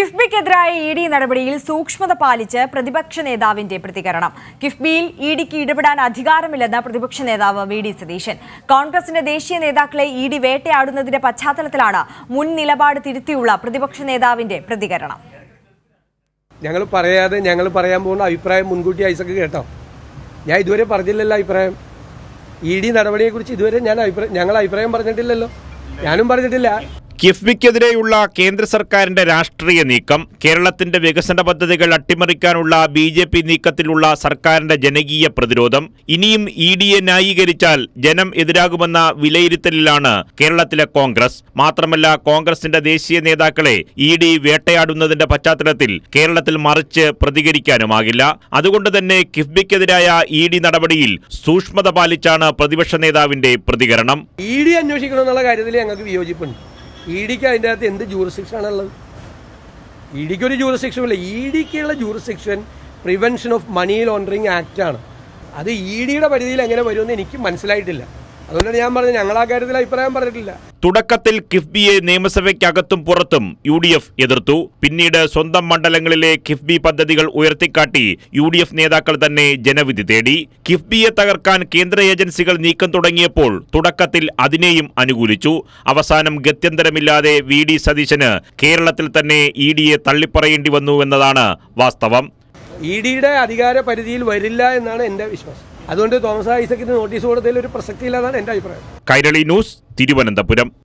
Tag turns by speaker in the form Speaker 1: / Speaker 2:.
Speaker 1: കിഫ്ബിക്കെതിരായ E D നടപടിയിൽ സൂക്ഷ്മത പാലിച്ച് പ്രതിപക്ഷ നേതാവിന്റെ പ്രതികരണം കിഫ്ബിയിൽ ഇ ഡിക്ക് ഇടപെടാൻ അധികാരമില്ലെന്ന് പ്രതിപക്ഷ നേതാവ് വി ഡി സതീശൻ കോൺഗ്രസിന്റെ ദേശീയ നേതാക്കളെ ഇ ഡി വേട്ടയാടുന്നതിന്റെ പശ്ചാത്തലത്തിലാണ് മുൻ നിലപാട് തിരുത്തിയുള്ള പ്രതിപക്ഷ നേതാവിന്റെ പ്രതികരണം
Speaker 2: ഞങ്ങൾ പറയാതെ ഞങ്ങൾ പറയാൻ പോകുന്ന അഭിപ്രായം മുൻകൂട്ടി ഐസക്ക് കേട്ടോ ഞാൻ ഇതുവരെ പറഞ്ഞില്ലല്ലോ അഭിപ്രായം ഇ ഡി നടപടിയെക്കുറിച്ച് ഇതുവരെ ഞാൻ അഭിപ്രായം ഞങ്ങൾ അഭിപ്രായം പറഞ്ഞിട്ടില്ലല്ലോ ഞാനും പറഞ്ഞിട്ടില്ല
Speaker 3: കിഫ്ബിക്കെതിരെയുള്ള കേന്ദ്ര സർക്കാരിന്റെ രാഷ്ട്രീയ നീക്കം കേരളത്തിന്റെ വികസന പദ്ധതികൾ അട്ടിമറിക്കാനുള്ള ബി ജെ പി നീക്കത്തിലുള്ള സർക്കാരിന്റെ ജനകീയ പ്രതിരോധം ഇനിയും ഇ ഡിയെ ന്യായീകരിച്ചാൽ ജനം എതിരാകുമെന്ന വിലയിരുത്തലിലാണ് കേരളത്തിലെ കോൺഗ്രസ് മാത്രമല്ല കോൺഗ്രസിന്റെ ദേശീയ നേതാക്കളെ ഇ ഡി വേട്ടയാടുന്നതിന്റെ പശ്ചാത്തലത്തിൽ കേരളത്തിൽ മറിച്ച് പ്രതികരിക്കാനുമാകില്ല അതുകൊണ്ട് തന്നെ കിഫ്ബിക്കെതിരായ ഇ ഡി നടപടിയിൽ സൂക്ഷ്മത പാലിച്ചാണ് പ്രതിപക്ഷ നേതാവിന്റെ പ്രതികരണം
Speaker 2: ഇ ഡി അന്വേഷിക്കണമെന്നുള്ള കാര്യത്തിൽ ഞങ്ങൾക്ക് വിയോജിപ്പുണ്ട് ഇ ഡിക്ക് അതിൻ്റെ അകത്ത് എന്ത് ജൂറിസ്ഡിക്ഷൻ ആണുള്ളത് ഇ ഡിക്ക് ഒരു ജൂറിസ്ഡിക്ഷൻ ഇല്ല ഇ ഡിക്കുള്ള jurisdiction prevention of money laundering act ആണ് അത് ഇ ഡിയുടെ പരിധിയിൽ എങ്ങനെ വരുമെന്ന് എനിക്ക് മനസ്സിലായിട്ടില്ല അതുകൊണ്ടാണ് ഞാൻ പറഞ്ഞത് ഞങ്ങൾ ആ കാര്യത്തിൽ അഭിപ്രായം പറഞ്ഞിട്ടില്ല
Speaker 3: തുടക്കത്തിൽ കിഫ്ബിയെ നിയമസഭയ്ക്കകത്തും പുറത്തും യു ഡി എഫ് എതിർത്തു പിന്നീട് സ്വന്തം മണ്ഡലങ്ങളിലെ കിഫ്ബി പദ്ധതികൾ ഉയർത്തിക്കാട്ടി യു ഡി എഫ് നേതാക്കൾ തന്നെ ജനവിധി തേടി കിഫ്ബിയെ തകർക്കാൻ കേന്ദ്ര ഏജൻസികൾ നീക്കം തുടങ്ങിയപ്പോൾ തുടക്കത്തിൽ അതിനെയും അനുകൂലിച്ചു അവസാനം ഗത്യന്തരമില്ലാതെ വി ഡി സതീശന് കേരളത്തിൽ തന്നെ ഇ ഡിയെ തള്ളിപ്പറയേണ്ടി വന്നു എന്നതാണ് വാസ്തവം
Speaker 2: ഇ ഡിയുടെ അധികാര പരിധിയിൽ വരില്ല എന്നാണ് എൻ്റെ വിശ്വാസം അതുകൊണ്ട് തോമസ് ഐസക്കിന് നോട്ടീസ് കൊടുത്തതിൽ ഒരു പ്രസക്തിയില്ലാതാണ് എൻ്റെ അഭിപ്രായം
Speaker 3: കൈരളി ന്യൂസ് തിരുവനന്തപുരം